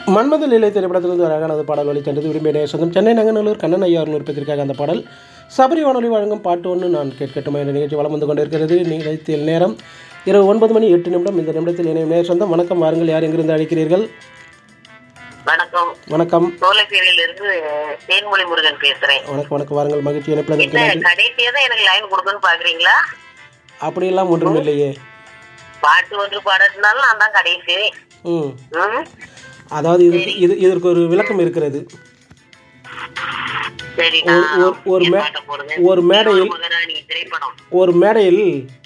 மன்மத லீலை திரைப்படத்திலிருந்து ஒரு அழகானது பாடல் வழி சென்றது விரும்பிய நேசந்தம் சென்னை நங்கநல்லூர் கண்ணன் ஐயா விருப்பத்திற்காக அந்த பாடல் சபரி வானொலி வழங்கும் பாட்டு ஒன்று நான் கேட்கட்டுமா என்ற நிகழ்ச்சி வளம் வந்து கொண்டிருக்கிறது நிகழ்ச்சியில் நேரம் இரவு ஒன்பது மணி எட்டு நிமிடம் இந்த நிமிடத்தில் இணையும் நேசந்தம் வணக்கம் வாருங்கள் யார் எங்கிருந்து அழைக்கிறீர்கள் வணக்கம் வணக்கம் சோலைசேரியில இருந்து தேன்மொழி முருகன் பேசுறேன் வணக்கம் வணக்கம் வாருங்கள் மகிழ்ச்சி இணைப்பில் என்ன கடைசியா தான் எனக்கு லைன் கொடுக்கணும்னு பாக்குறீங்களா அப்படியெல்லாம் ஒன்றும் இல்லையே பாட்டு ஒன்று பாடட்டுனாலும் நான் தான் கடைசி ம் ம்? அதாவது இது இது இதற்கு ஒரு விளக்கம் இருக்கிறது சரி ஒரு- நான் ஒரு- ஒரு மே- பாட்ட போடுங்க. ஒரு மேடையில் மகாராணி திரைப்படம் ஒரு மேடையில்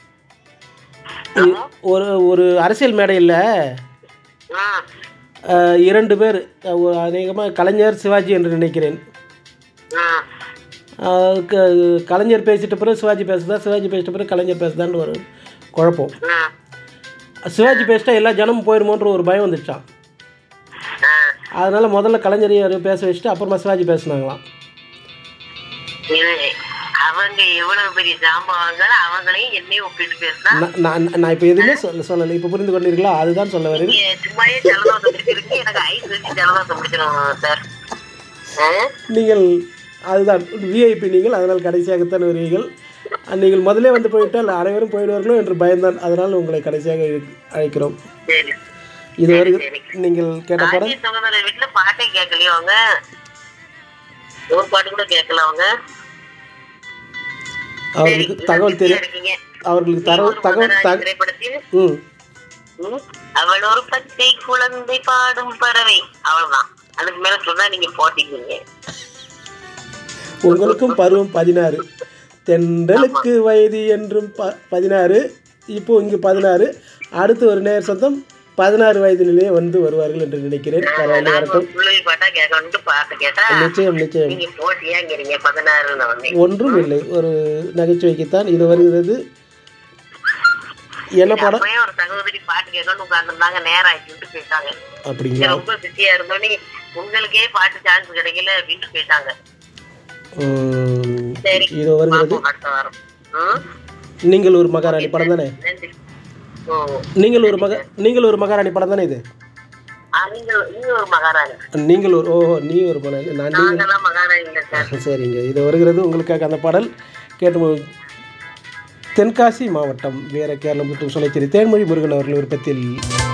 இ- ஒரு ஒரு அரசியல் மேடையில் ம். அஹ், இரண்டு பேர் அநேகமாக கலைஞர் சிவாஜி என்று நினைக்கிறேன் ம். அஹ், க- கலைஞர் பேசிட்ட பிறகு சிவாஜி பேசுதா சிவாஜி பேசிட்ட பிறகு கலைஞர் பேசுதான்னு ஒரு குழப்பம் ம். சிவாஜி பேசிட்டா எல்லா ஜனமும் போயிடுமோன்ற ஒரு பயம் வந்துச்சான் ஆ. அதனால் முதல்ல கலைஞரை பேச வச்சுட்டு அப்புறமா சிவாஜி பேசுனாங்களாம் இது அவங்க எவ்வளவு பெரிய ஜாம்பவாங்கள் அவங்களையும் என்னையும் ஒப்பிட்டு பேசினா நான் நான் நான் இப்போ எதுவுமே சொல்ல சொல்லலை இப்போ புரிந்து கொண்டீர்களா அதுதான் சொல்ல வரேன் நீங்க சும்மாவே ஜலதோஷம் பிடிச்சிருக்கு எனக்கு ஐஸ் வச்சு ஜலதோஷம் பிடிச்சிடும் சார் ஆ? நீங்கள் அதுதான் விஐபி நீங்கள் அதனால் கடைசியாகத்தான் வருவீர்கள் நீங்கள் முதலே வந்து போய்விட்டால் அனைவரும் போயிடுவார்களோ என்று பயந்தான் அதனால் உங்களை கடைசியாக அழைக்கிறோம் சரி இது வருது நீங்கள் கேட்ட பாடல் ஆர்ஜி சுகந்தர வீட்டுல பாட்டே கேட்கலையோ அவங்க ஒரு பாட்டு கூட கேட்கல அவங்க அவர்களுக்கு தகவல் தெரியும் இருக்கீங்க அவர்களுக்கு தரவு தகவல் மகாராணி தக திரைப்படத்தில் ம் ம், அவள் ஒரு பச்சை குழந்தை பாடும் பறவை அவ்வளவுதான் அதுக்கு மேல சொன்னா நீங்க போட்டிக்குவீங்க உங்களுக்கும் பருவம் பதினாறு தென்றலுக்கு வயது என்றும் ப பதினாறு இப்போ இங்கு பதினாறு அடுத்து ஒரு நேர் சொந்தம் பதினாறு வயதிலேயே வந்து வருவார்கள் என்று நினைக்கிறேன் பரவாயில்ல வரட்டும் புள்ளவி பாட்டா கேட்கணும்னு பாட்டு கேட்டா நிச்சயம் நிச்சயம் நீங்க போட்டியாங்கிறீங்க பதினாறுன்னு வந்து ஒன்றும் இல்லை ஒரு நகைச்சுவைக்குத்தான் இது வருகிறது என்ன படம் அப்பவே ஒரு சகோதரி பாட்டு கேட்கணும்னு உட்கார்ந்துருந்தாங்க நேரம் ஆயிட்டு போயிட்டாங்க அப்படிங்களா ரொம்ப பிஸியா இருந்தோடனே உங்களுக்கே பாட்டு சான்ஸ் கிடைக்கல அப்படின்ட்டு போயிட்டாங்க உம், சரி இது வருகிறது பாப்போம் அடுத்த வாரம் ம்? நீங்கள் ஒரு மகாராணி படம் தானே நன்றி ஓ நீங்கள் ஒரு மக நீங்கள் ஒரு மகாராணி படம் தானே இது ஆ, நீங்க நீங்க ஒரு மகாராணி நீங்கள் ஒரு ஓ நீ ஒரு மகாராணி நான் நீங்கள் நாங்கெல்லாம் மகாராணி இல்லை சார் சரிங்க இது வருகிறது உங்களுக்காக அந்த பாடல் கேட்டு மு- தென்காசி மாவட்டம் வீர கேரளம் மற்றும் சொலைச்சேரி தேன்மொழி முருகன் அவர்கள் விருப்பத்தில்